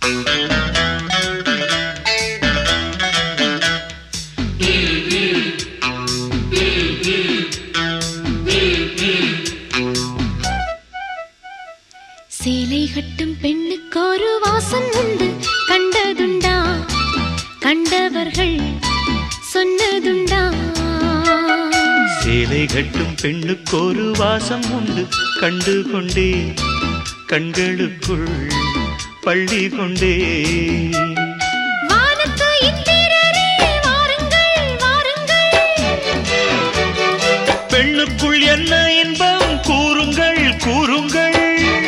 சேலை கட்டும் பெண்ணுக்கு ஒரு வாசம் உண்டு கண்டதுண்டா கண்டவர்கள் சொன்னதுண்டா சேலை கட்டும் பெண்ணுக்கு ஒரு வாசம் உண்டு கண்டு கொண்டே கண்களுக்குள் பள்ளி கொண்டே வானத்து இந்திரரே வாருங்கள் வாருங்கள் பெண்ணுக்குள் என்ன இன்பம் கூறுங்கள் கூறுங்கள்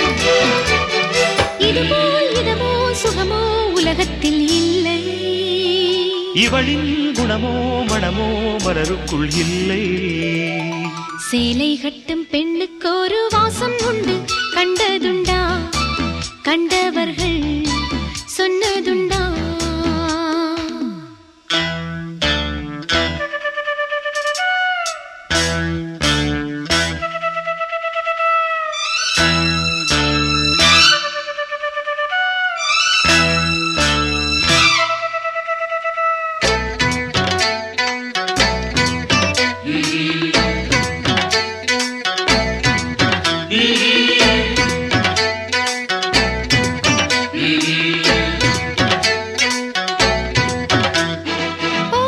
இதுபோல் இதமோ சுகமோ உலகத்தில் இல்லை இவளின் குணமோ மனமோ மலருக்குள் இல்லை சேலை கட்டும் பெண்ணுக்கு ஒரு வாசம் உண்டு கண்டதுண்டா கண்டவர்கள் சொன்னதுண்டா ஓ,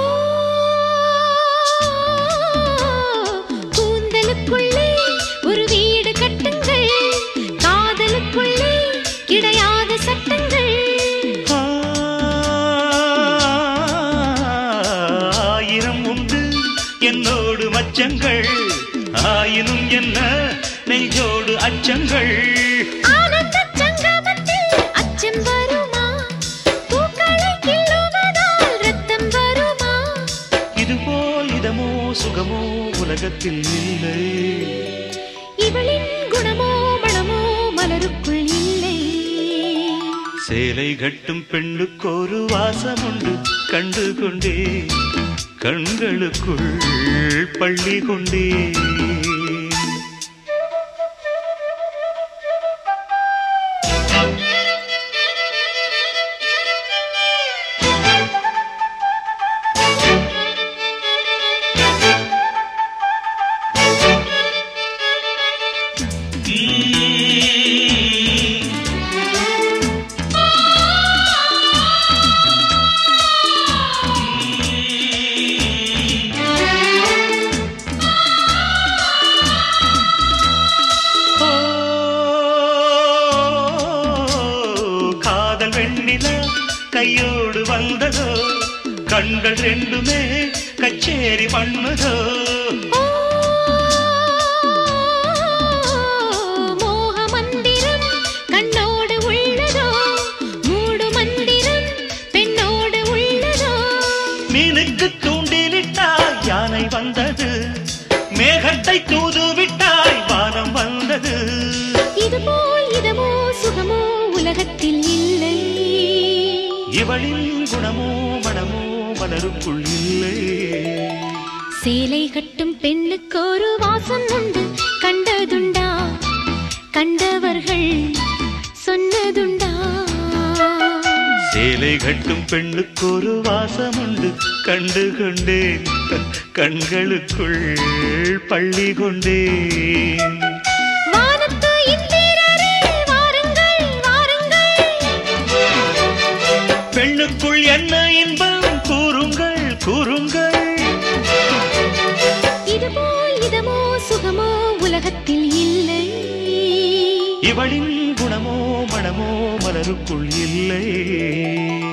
கூந்தலுக்குள்ளே ஒரு வீடு கட்டுங்கள் காதலுக்குள்ளே கிடையாத சட்டங்கள் ஆ, ஆயிரம் உண்டு என்னோடு மச்சங்கள் ஆயினும் என்ன நெஞ்சோடு அச்சங்கள் ஆனந்தச் சங்கமத்தில் அச்சம் வருமா பூக்களை கிள்ளுவதால் ரத்தம் வருமா இதுபோல் இதமோ சுகமோ உலகத்தில் இல்லை இவளின் குணமோ மனமோ மலருக்குள் இல்லை சேலை கட்டும் பெண்ணுக்கு ஒரு வாசம் உண்டு கண்டு கொண்டே கண்களுக்குள் பள்ளி கொண்டே ஓ, காதல் வெண்ணிலா கையோடு வந்ததோ கண்கள் ரெண்டுமே கச்சேரி பண்ணுதோ ஓ, மோக மந்திரம் கண்ணோடு உள்ளதோ மூடு மந்திரம் பெண்ணோடு உள்ளதோ மீனுக்கு தூண்டிலிட்டாய் யானை வந்தது மேகத்தை தூது விட்டாய் வானம் வந்தது இதுபோல் இதமோ சுகமோ உலகத்தில் இல்லை இவளின் குணமோ மனமோ மலருக்குள் இல்லை சேலை கட்டும் பெண்ணுக்கு ஒரு வாசம் உண்டு கண்டதுண்டா கண்டவர்கள் சொன்னதுண்டா சேலை கட்டும் பெண்ணுக்கு ஒரு வாசம் உண்டு கண்டு கொண்டேன் கண்களுக்குள் பள்ளி கொண்டேன் வானத்து இந்திரரே வாருங்கள் வாருங்கள் பெண்ணுக்குள் என்ன இன்பம் கூறுங்கள் கூறுங்கள் இதுபோல் இதமோ சுகமோ உலகத்தில் இல்லை இவளின் குணமோ மனமோ மலருக்குள் இல்லை